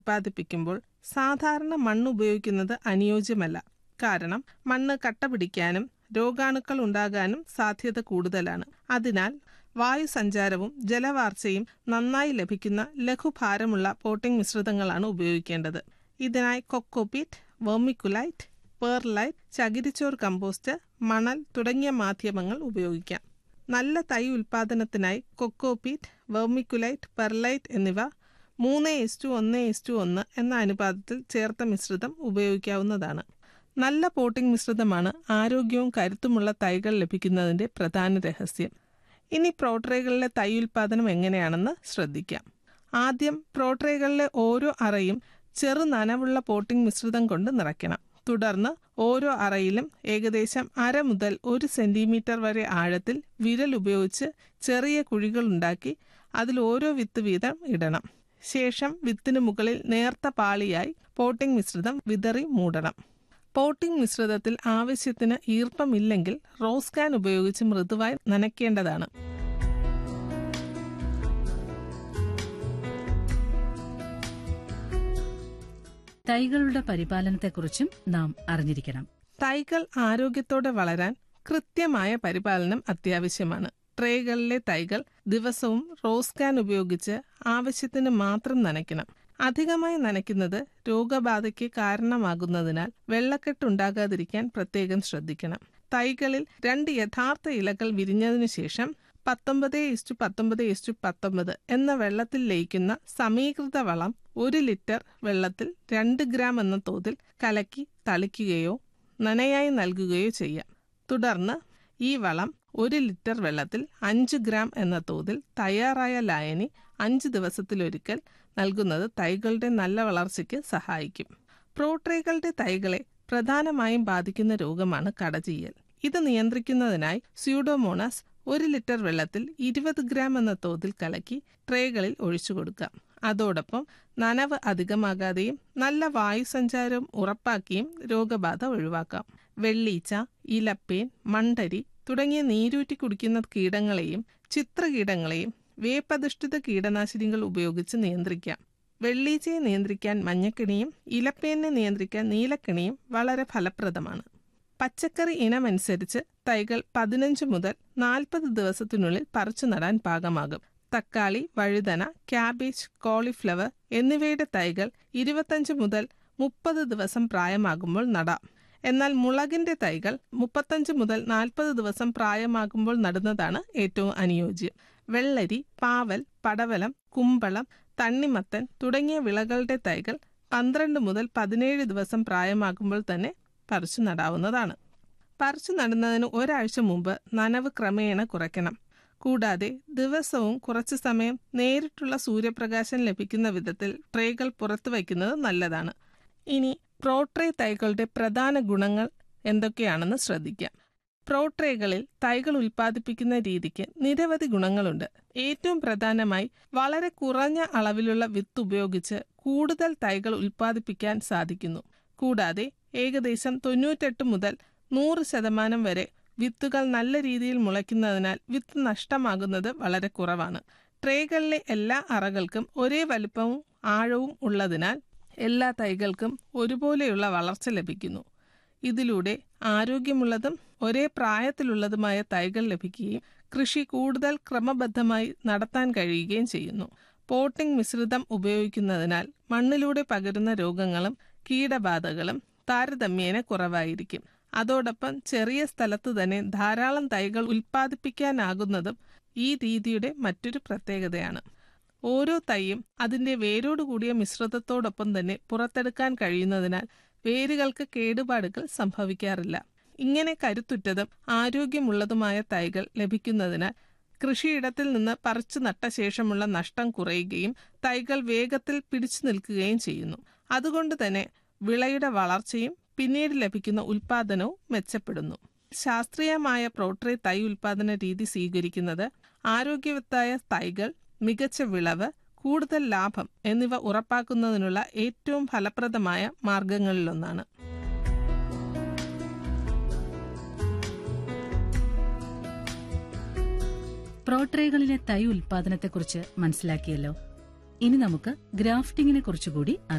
ഉത്പാദിപ്പിക്കുമ്പോൾ സാധാരണ മണ്ണ് ഉപയോഗിക്കുന്നത് അനുയോജ്യമല്ല കാരണം മണ്ണ് കട്ട പിടിക്കാനും രോഗാണുക്കൾ ഉണ്ടാകാനും സാധ്യത കൂടുതലാണ് അതിനാൽ വായുസഞ്ചാരവും ജലവാർച്ചയും നന്നായി ലഭിക്കുന്ന ലഘുഭാരമുള്ള പോട്ടിംഗ് മിശ്രിതങ്ങളാണ് ഉപയോഗിക്കേണ്ടത് ഇതിനായി കൊക്കോപീറ്റ് വെർമിക്കുലൈറ്റ് പേർലൈറ്റ് ചകിരിച്ചോർ കമ്പോസ്റ്റ് മണൽ തുടങ്ങിയ മാധ്യമങ്ങൾ ഉപയോഗിക്കാം നല്ല തൈ ഉൽപാദനത്തിനായി കൊക്കോപീറ്റ് വെർമിക്കുലൈറ്റ് പെർലൈറ്റ് എന്നിവ മൂന്ന് ഇസ്റ്റു ഒന്ന് ഇസ്റ്റു ഒന്ന് എന്ന അനുപാതത്തിൽ ചേർത്ത മിശ്രിതം ഉപയോഗിക്കാവുന്നതാണ് നല്ല പോട്ടിംഗ് മിശ്രിതമാണ് ആരോഗ്യവും കരുത്തുമുള്ള തൈകൾ ലഭിക്കുന്നതിന്റെ പ്രധാന രഹസ്യം ഇനി പ്രോട്രേകളിലെ തൈ ഉൽപാദനം എങ്ങനെയാണെന്ന് ശ്രദ്ധിക്കാം ആദ്യം പ്രോട്രേകളിലെ ഓരോ അറയും ചെറു നനവുള്ള പോട്ടിംഗ് മിശ്രിതം കൊണ്ട് നിറയ്ക്കണം തുടർന്ന് ഓരോ അറയിലും ഏകദേശം അര മുതൽ ഒരു സെന്റിമീറ്റർ വരെ ആഴത്തിൽ വിരൽ ഉപയോഗിച്ച് ചെറിയ കുഴികൾ ഉണ്ടാക്കി അതിൽ ഓരോ വിത്ത് വീതം ഇടണം ശേഷം വിത്തിന് മുകളിൽ നേർത്ത പാളിയായി പോട്ടിംഗ് മിശ്രിതം വിതറി മൂടണം പോട്ടിംഗ് മിശ്രിതത്തിൽ ആവശ്യത്തിന് ഈർപ്പമില്ലെങ്കിൽ റോസ് കാൻ ഉപയോഗിച്ച് മൃദുവായി നനയ്ക്കേണ്ടതാണ് തൈകളുടെ പരിപാലനത്തെക്കുറിച്ചും നാം അറിഞ്ഞിരിക്കണം തൈകൾ ആരോഗ്യത്തോടെ വളരാൻ കൃത്യമായ പരിപാലനം അത്യാവശ്യമാണ് ട്രേകളിലെ തൈകൾ ദിവസവും റോസ് കാൻ ഉപയോഗിച്ച് ആവശ്യത്തിന് മാത്രം നനയ്ക്കണം അധികമായി നനയ്ക്കുന്നത് രോഗബാധയ്ക്ക് കാരണമാകുന്നതിനാൽ വെള്ളക്കെട്ടുണ്ടാകാതിരിക്കാൻ പ്രത്യേകം ശ്രദ്ധിക്കണം തൈകളിൽ രണ്ട് യഥാർത്ഥ ഇലകൾ വിരിഞ്ഞതിനു ശേഷം പത്തൊമ്പത് ഇസ്റ്റു പത്തൊമ്പത് ഇസ്റ്റു പത്തൊമ്പത് എന്ന വെള്ളത്തിൽ ലയിക്കുന്ന സമീകൃത വളം ഒരു ലിറ്റർ വെള്ളത്തിൽ രണ്ട് ഗ്രാം എന്ന തോതിൽ കലക്കി തളിക്കുകയോ നനയായി നൽകുകയോ ചെയ്യാം തുടർന്ന് ഈ വളം ഒരു ലിറ്റർ വെള്ളത്തിൽ അഞ്ച് ഗ്രാം എന്ന തോതിൽ തയ്യാറായ ലായനി അഞ്ച് ദിവസത്തിലൊരിക്കൽ നൽകുന്നത് തൈകളുടെ നല്ല വളർച്ചയ്ക്ക് സഹായിക്കും പ്രോട്രേകളുടെ തൈകളെ പ്രധാനമായും ബാധിക്കുന്ന രോഗമാണ് കടചീയൽ ഇത് നിയന്ത്രിക്കുന്നതിനായി സ്യൂഡോമോണാസ് ഒരു ലിറ്റർ വെള്ളത്തിൽ ഇരുപത് ഗ്രാം എന്ന തോതിൽ കലക്കി ട്രേകളിൽ ഒഴിച്ചു കൊടുക്കാം അതോടൊപ്പം നനവ് അധികമാകാതെയും നല്ല വായുസഞ്ചാരവും ഉറപ്പാക്കിയും രോഗബാധ ഒഴിവാക്കാം വെള്ളീച്ച ഇലപ്പേൻ മണ്ടരി തുടങ്ങിയ നീരൂറ്റി കുടിക്കുന്ന കീടങ്ങളെയും ചിത്രകീടങ്ങളെയും വേപ്പധിഷ്ഠിത കീടനാശിനികൾ ഉപയോഗിച്ച് നിയന്ത്രിക്കാം വെള്ളീച്ചയെ നിയന്ത്രിക്കാൻ മഞ്ഞക്കിണിയും ഇലപ്പേനെ നിയന്ത്രിക്കാൻ നീലക്കിണിയും വളരെ ഫലപ്രദമാണ് പച്ചക്കറി ഇനമനുസരിച്ച് തൈകൾ പതിനഞ്ച് മുതൽ നാൽപ്പത് ദിവസത്തിനുള്ളിൽ പറിച്ചു നടാൻ പാകമാകും തക്കാളി വഴുതന ക്യാബേജ് കോളിഫ്ലവർ എന്നിവയുടെ തൈകൾ ഇരുപത്തഞ്ച് മുതൽ മുപ്പത് ദിവസം പ്രായമാകുമ്പോൾ നടാം എന്നാൽ മുളകിന്റെ തൈകൾ മുപ്പത്തഞ്ച് മുതൽ നാൽപ്പത് ദിവസം പ്രായമാകുമ്പോൾ നടുന്നതാണ് ഏറ്റവും അനുയോജ്യം വെള്ളരി പാവൽ പടവലം കുമ്പളം തണ്ണിമത്തൻ തുടങ്ങിയ വിളകളുടെ തൈകൾ പന്ത്രണ്ട് മുതൽ പതിനേഴ് ദിവസം പ്രായമാകുമ്പോൾ തന്നെ പറിച്ചു നടാവുന്നതാണ് പറിച്ചു നടുന്നതിന് ഒരാഴ്ച മുമ്പ് നനവ് ക്രമേണ കുറയ്ക്കണം കൂടാതെ ദിവസവും കുറച്ചു സമയം നേരിട്ടുള്ള സൂര്യപ്രകാശം ലഭിക്കുന്ന വിധത്തിൽ ട്രേകൾ പുറത്തു വയ്ക്കുന്നത് നല്ലതാണ് ഇനി പ്രോട്രേ തൈകളുടെ പ്രധാന ഗുണങ്ങൾ എന്തൊക്കെയാണെന്ന് ശ്രദ്ധിക്കാം പ്രോട്രേകളിൽ തൈകൾ ഉൽപ്പാദിപ്പിക്കുന്ന രീതിക്ക് നിരവധി ഗുണങ്ങളുണ്ട് ഏറ്റവും പ്രധാനമായി വളരെ കുറഞ്ഞ അളവിലുള്ള വിത്ത് ഉപയോഗിച്ച് കൂടുതൽ തൈകൾ ഉൽപ്പാദിപ്പിക്കാൻ സാധിക്കുന്നു കൂടാതെ ഏകദേശം തൊണ്ണൂറ്റെട്ട് മുതൽ നൂറ് ശതമാനം വരെ വിത്തുകൾ നല്ല രീതിയിൽ മുളയ്ക്കുന്നതിനാൽ വിത്ത് നഷ്ടമാകുന്നത് വളരെ കുറവാണ് ട്രേകളിലെ എല്ലാ അറകൾക്കും ഒരേ വലുപ്പവും ആഴവും ഉള്ളതിനാൽ എല്ലാ തൈകൾക്കും ഒരുപോലെയുള്ള വളർച്ച ലഭിക്കുന്നു ഇതിലൂടെ ആരോഗ്യമുള്ളതും ഒരേ പ്രായത്തിലുള്ളതുമായ തൈകൾ ലഭിക്കുകയും കൃഷി കൂടുതൽ ക്രമബദ്ധമായി നടത്താൻ കഴിയുകയും ചെയ്യുന്നു പോട്ടിംഗ് മിശ്രിതം ഉപയോഗിക്കുന്നതിനാൽ മണ്ണിലൂടെ പകരുന്ന രോഗങ്ങളും കീടബാധകളും താരതമ്യേന കുറവായിരിക്കും അതോടൊപ്പം ചെറിയ സ്ഥലത്ത് തന്നെ ധാരാളം തൈകൾ ഉൽപ്പാദിപ്പിക്കാനാകുന്നതും ഈ രീതിയുടെ മറ്റൊരു പ്രത്യേകതയാണ് ഓരോ തൈയും അതിന്റെ വേരോട് കൂടിയ മിശ്രിതത്തോടൊപ്പം തന്നെ പുറത്തെടുക്കാൻ കഴിയുന്നതിനാൽ വേരുകൾക്ക് കേടുപാടുകൾ സംഭവിക്കാറില്ല ഇങ്ങനെ കരുത്തുറ്റതും ആരോഗ്യമുള്ളതുമായ തൈകൾ ലഭിക്കുന്നതിനാൽ കൃഷിയിടത്തിൽ നിന്ന് പറിച്ചു നട്ട ശേഷമുള്ള നഷ്ടം കുറയുകയും തൈകൾ വേഗത്തിൽ പിടിച്ചു നിൽക്കുകയും ചെയ്യുന്നു അതുകൊണ്ട് തന്നെ വിളയുടെ വളർച്ചയും പിന്നീട് ലഭിക്കുന്ന ഉൽപാദനവും മെച്ചപ്പെടുന്നു ശാസ്ത്രീയമായ പ്രോട്രേ തൈ ഉൽപാദന രീതി സ്വീകരിക്കുന്നത് ആരോഗ്യവത്തായ തൈകൾ മികച്ച വിളവ് കൂടുതൽ ലാഭം എന്നിവ ഉറപ്പാക്കുന്നതിനുള്ള ഏറ്റവും ഫലപ്രദമായ മാർഗങ്ങളിലൊന്നാണ് പ്രോട്രേകളിലെ തൈ ഉൽപാദനത്തെക്കുറിച്ച് മനസ്സിലാക്കിയല്ലോ ഇനി നമുക്ക് ഗ്രാഫ്റ്റിംഗിനെ കുറിച്ചുകൂടി